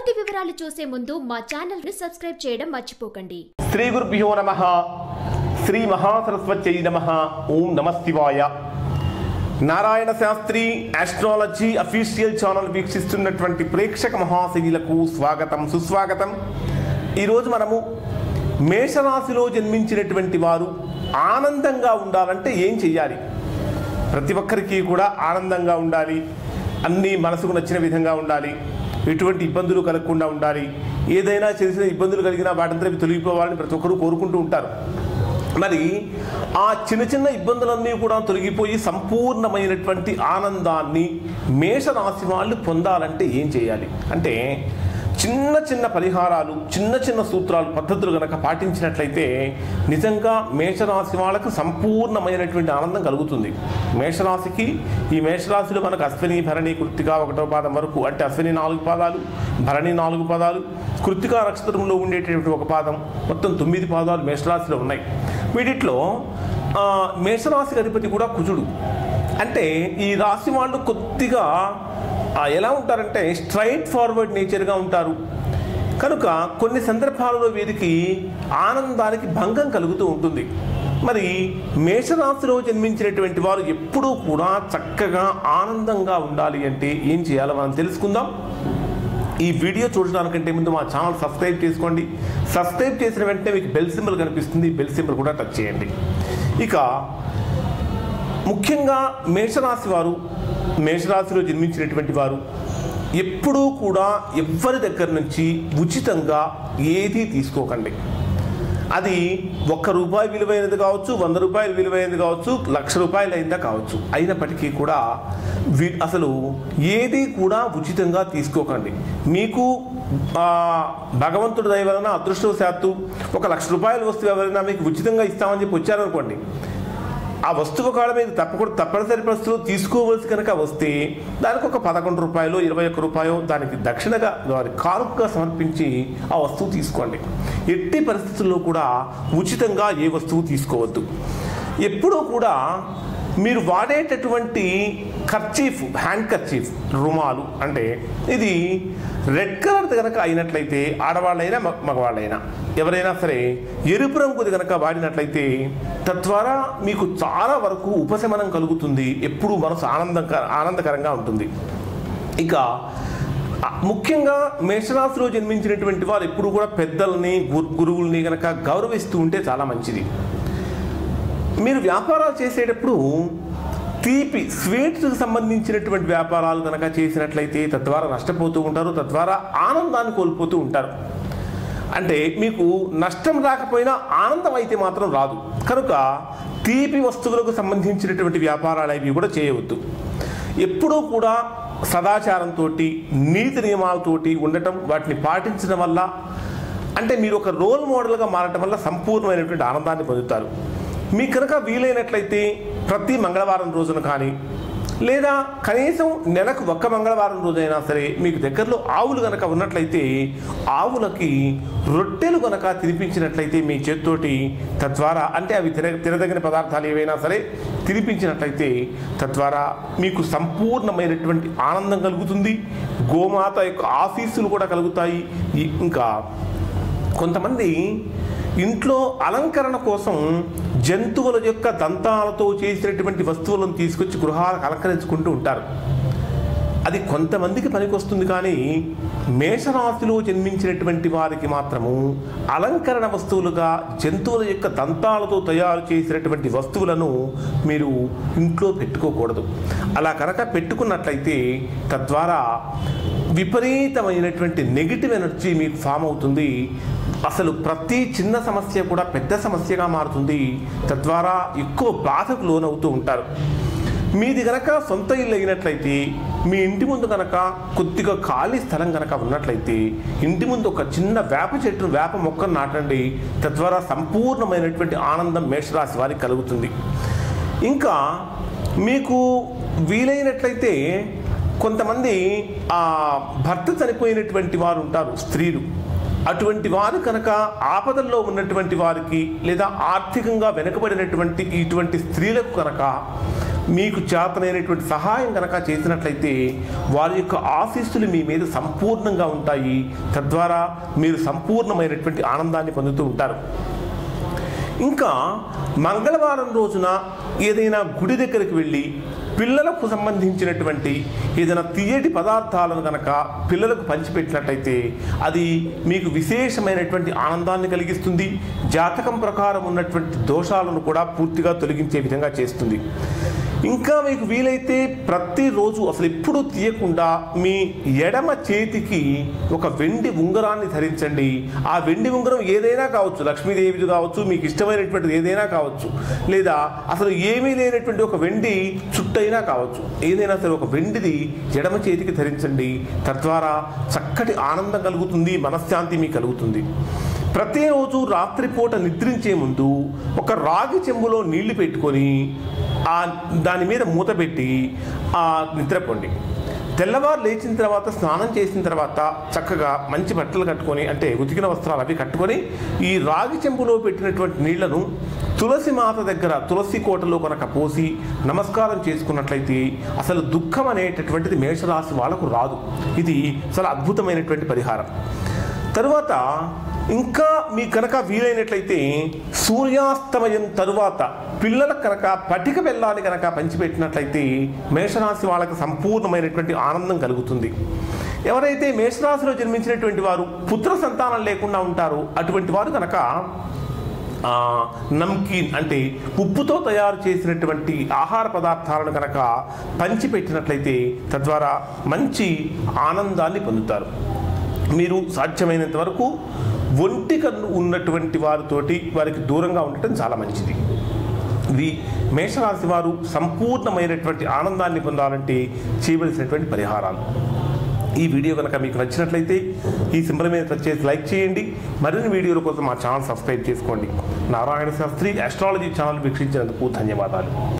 పూర్తి వివరాలు చూసే ముందు మా ఛానల్ ని సబ్స్క్రైబ్ చేయడం మర్చిపోకండి శ్రీ గురుభ్యో నమ శ్రీ మహాసరస్వత్యై నమ ఓం నమ శివాయ Narayana Shastri astrology official channel వీక్షిస్తున్నటువంటి ప్రేక్షక మహాశైలకు స్వాగతం సుస్వాగతం ఈరోజు మనము మేషరాశిలో జన్మించినటువంటి వారు ఆనందంగా ఉండాలంటే ఏం చెయ్యాలి ప్రతి ఒక్కరికి కూడా ఆనందంగా ఉండాలి అన్నీ మనసుకు నచ్చిన విధంగా ఉండాలి ఎటువంటి ఇబ్బందులు కలగకుండా ఉండాలి ఏదైనా చేసిన ఇబ్బందులు కలిగినా వాటింతా తొలగిపోవాలని ప్రతి ఒక్కరూ కోరుకుంటూ ఉంటారు మరి ఆ చిన్న చిన్న ఇబ్బందులన్నీ కూడా తొలగిపోయి సంపూర్ణమైనటువంటి ఆనందాన్ని మేషరాశి వాళ్ళు పొందాలంటే ఏం చేయాలి అంటే చిన్న చిన్న పరిహారాలు చిన్న చిన్న సూత్రాలు పద్ధతులు కనుక పాటించినట్లయితే నిజంగా మేషరాశి వాళ్ళకు సంపూర్ణమైనటువంటి ఆనందం కలుగుతుంది మేషరాశికి ఈ మేషరాశిలో మనకు అశ్విని భరణి కృత్తిక ఒకటో పాదం వరకు అంటే అశ్విని నాలుగు పాదాలు భరణి నాలుగు పాదాలు కృత్తిక నక్షత్రంలో ఉండేటటువంటి ఒక పాదం మొత్తం తొమ్మిది పాదాలు మేషరాశిలో ఉన్నాయి వీటిట్లో ఆ, మేషరాశికి అధిపతి కూడా కుజుడు అంటే ఈ రాశి వాళ్ళు కొద్దిగా ఆ, ఎలా ఉంటారంటే స్ట్రైట్ ఫార్వర్డ్ నేచర్గా ఉంటారు కనుక కొన్ని సందర్భాలలో వీరికి ఆనందానికి భంగం కలుగుతూ ఉంటుంది మరి మేషరాశిలో జన్మించినటువంటి వారు ఎప్పుడూ కూడా చక్కగా ఆనందంగా ఉండాలి అంటే ఏం చేయాలో మనం తెలుసుకుందాం ఈ వీడియో చూడడానికంటే ముందు మా ఛానల్ సబ్స్క్రైబ్ చేసుకోండి సబ్స్క్రైబ్ చేసిన వెంటనే మీకు బెల్ సింబల్ కనిపిస్తుంది బెల్ సింబల్ కూడా టచ్ చేయండి ఇక ముఖ్యంగా మేషరాశి వారు మేషరాశిలో జన్మించినటువంటి వారు ఎప్పుడూ కూడా ఎవ్వరి దగ్గర నుంచి ఉచితంగా ఏదీ తీసుకోకండి అది ఒక్క రూపాయి విలువైనది కావచ్చు వంద రూపాయలు విలువైనది కావచ్చు లక్ష రూపాయలు అయిందా కావచ్చు అయినప్పటికీ కూడా వి- అసలు ఏది కూడా ఉచితంగా తీసుకోకండి మీకు ఆ, భగవంతుడి దయ వలన అదృష్టవశాత్తు ఒక లక్ష రూపాయల వస్తువు ఎవరైనా మీకు ఉచితంగా ఇస్తామని చెప్పి వచ్చారనుకోండి ఆ వస్తువు కాడ మీద తప్పకుండా తప్పనిసరి పరిస్థితులు తీసుకోవలసి కనుక వస్తే దానికి ఒక పదకొండు రూపాయలు ఇరవై ఒక్క రూపాయలు దానికి దక్షిణగా వారి కానుకగా సమర్పించి ఆ వస్తువు తీసుకోండి ఎట్టి పరిస్థితుల్లో కూడా ఉచితంగా ఏ వస్తువు తీసుకోవద్దు ఎప్పుడూ కూడా మీరు వాడేటటువంటి ఖర్చీఫ్ హ్యాండ్ ఖర్చీఫ్ రుమాలు అంటే ఇది రెడ్ కలర్ కనుక అయినట్లయితే ఆడవాళ్ళైనా మగ- మగవాళ్ళైనా ఎవరైనా సరే ఎరుపు రంగుది కనుక వాడినట్లయితే తద్వారా మీకు చాలా వరకు ఉపశమనం కలుగుతుంది ఎప్పుడు మనసు ఆనందంగా ఆనందకరంగా ఉంటుంది ఇక ఆ, ముఖ్యంగా మేషరాశిలో జన్మించినటువంటి వారు ఎప్పుడు కూడా పెద్దల్ని గు- గురువుల్ని కనుక గౌరవిస్తూ ఉంటే చాలా మంచిది మీరు వ్యాపారాలు చేసేటప్పుడు తీపి స్వీట్స్కి సంబంధించినటువంటి వ్యాపారాలు కనుక చేసినట్లయితే తద్వారా నష్టపోతూ ఉంటారు తద్వారా ఆనందాన్ని కోల్పోతూ ఉంటారు అంటే మీకు నష్టం రాకపోయినా ఆనందం అయితే మాత్రం రాదు కనుక తీపి వస్తువులకు సంబంధించినటువంటి వ్యాపారాలు అవి కూడా చేయవద్దు ఎప్పుడూ కూడా సదాచారంతో నీతి నియమాలతోటి ఉండటం వాటిని పాటించడం వల్ల అంటే మీరు ఒక రోల్ మోడల్గా మారటం వల్ల సంపూర్ణమైనటువంటి ఆనందాన్ని పొందుతారు మీకు కనుక వీలైనట్లయితే ప్రతి మంగళవారం రోజున కానీ లేదా కనీసం నెలకు ఒక్క మంగళవారం రోజైనా సరే మీకు దగ్గరలో ఆవులు కనుక ఉన్నట్లయితే ఆవులకి రొట్టెలు కనుక తినిపించినట్లయితే మీ చేత్తోటి తద్వారా అంటే అవి తిన తినదగిన పదార్థాలు ఏవైనా సరే తినిపించినట్లయితే తద్వారా మీకు సంపూర్ణమైనటువంటి ఆనందం కలుగుతుంది గోమాత యొక్క ఆశీస్సులు కూడా కలుగుతాయి ఈ- ఇంకా కొంతమంది ఇంట్లో అలంకరణ కోసం జంతువుల యొక్క దంతాలతో చేసినటువంటి వస్తువులను తీసుకొచ్చి గృహాలకు అలంకరించుకుంటూ ఉంటారు అది కొంతమందికి పనికొస్తుంది కానీ మేషరాశిలో జన్మించినటువంటి వారికి మాత్రము అలంకరణ వస్తువులుగా జంతువుల యొక్క దంతాలతో తయారు చేసినటువంటి వస్తువులను మీరు ఇంట్లో పెట్టుకోకూడదు అలా కనుక పెట్టుకున్నట్లయితే తద్వారా విపరీతమైనటువంటి నెగిటివ్ ఎనర్జీ మీకు ఫామ్ అవుతుంది అసలు ప్రతి చిన్న సమస్య కూడా పెద్ద సమస్యగా మారుతుంది తద్వారా ఎక్కువ బాధకు లోనవుతూ ఉంటారు మీది గనక సొంత ఇల్లు అయినట్లయితే మీ ఇంటి ముందు కనుక కొద్దిగా ఖాళీ స్థలం కనుక ఉన్నట్లయితే ఇంటి ముందు ఒక చిన్న వేప చెట్టును వేప మొక్కను నాటండి తద్వారా సంపూర్ణమైనటువంటి ఆనందం మేషరాశి వారికి కలుగుతుంది ఇంకా మీకు వీలైనట్లయితే కొంతమంది ఆ భర్త చనిపోయినటువంటి వారు ఉంటారు స్త్రీలు అటువంటి వారు కనుక ఆపదల్లో ఉన్నటువంటి వారికి లేదా ఆర్థికంగా వెనుకబడినటువంటి ఇటువంటి స్త్రీలకు కనుక మీకు చేతనైనటువంటి సహాయం కనుక చేసినట్లయితే వారి యొక్క ఆశీస్సులు మీ మీద సంపూర్ణంగా ఉంటాయి తద్వారా మీరు సంపూర్ణమైనటువంటి ఆనందాన్ని పొందుతూ ఉంటారు ఇంకా మంగళవారం రోజున ఏదైనా గుడి దగ్గరికి వెళ్ళి పిల్లలకు సంబంధించినటువంటి ఏదైనా తీయటి పదార్థాలను కనుక పిల్లలకు పంచిపెట్టినట్టయితే అది మీకు విశేషమైనటువంటి ఆనందాన్ని కలిగిస్తుంది జాతకం ప్రకారం ఉన్నటువంటి దోషాలను కూడా పూర్తిగా తొలగించే విధంగా చేస్తుంది ఇంకా మీకు వీలైతే ప్రతిరోజు అసలు ఎప్పుడూ తీయకుండా మీ ఎడమ చేతికి ఒక వెండి ఉంగరాన్ని ధరించండి ఆ వెండి ఉంగరం ఏదైనా కావచ్చు లక్ష్మీదేవిది కావచ్చు మీకు ఇష్టమైనటువంటిది ఏదైనా కావచ్చు లేదా అసలు ఏమీ లేనటువంటి ఒక వెండి చుట్టైనా కావచ్చు ఏదైనా సరే ఒక వెండిది ఎడమ చేతికి ధరించండి తద్వారా చక్కటి ఆనందం కలుగుతుంది మనశ్శాంతి మీకు కలుగుతుంది ప్రతిరోజు రాత్రిపూట నిద్రించే ముందు ఒక రాగి చెంబులో నీళ్లు పెట్టుకొని ఆ దాని మీద మూత పెట్టి ఆ నిద్రపోండి తెల్లవారు లేచిన తర్వాత స్నానం చేసిన తర్వాత చక్కగా మంచి బట్టలు కట్టుకొని అంటే ఉతికిన వస్త్రాలు అవి కట్టుకొని ఈ రాగి చెంబులో పెట్టినటువంటి నీళ్లను తులసి మాత దగ్గర తులసి కోటలో కనుక పోసి నమస్కారం చేసుకున్నట్లయితే అసలు దుఃఖం అనేటటువంటిది మేషరాశి వాళ్ళకు రాదు ఇది చాలా అద్భుతమైనటువంటి పరిహారం తరువాత ఇంకా మీ కనుక వీలైనట్లయితే సూర్యాస్తమయం తరువాత పిల్లలకు కనుక పటిక బెల్లాన్ని కనుక పంచిపెట్టినట్లయితే మేషరాశి వాళ్ళకి సంపూర్ణమైనటువంటి ఆనందం కలుగుతుంది ఎవరైతే మేషరాశిలో జన్మించినటువంటి వారు పుత్ర సంతానం లేకుండా ఉంటారో అటువంటి వారు కనుక ఆ, నమ్కీన్ అంటే ఉప్పుతో తయారు చేసినటువంటి ఆహార పదార్థాలను కనుక పంచిపెట్టినట్లయితే తద్వారా మంచి ఆనందాన్ని పొందుతారు మీరు సాధ్యమైనంత వరకు ఒంటి కన్ను ఉన్నటువంటి వారితోటి వారికి దూరంగా ఉండటం చాలా మంచిది ఇది మేషరాశి వారు సంపూర్ణమైనటువంటి ఆనందాన్ని పొందాలంటే చేయవలసినటువంటి పరిహారాలు ఈ వీడియో కనుక మీకు నచ్చినట్లయితే ఈ సింబల్ మీద టచ్ చేసి లైక్ చేయండి మరిన్ని వీడియోల కోసం మా ఛానల్ సబ్స్క్రైబ్ చేసుకోండి నారాయణ శాస్త్రి ఆస్ట్రాలజీ ఛానల్ వీక్షించినందుకు ధన్యవాదాలు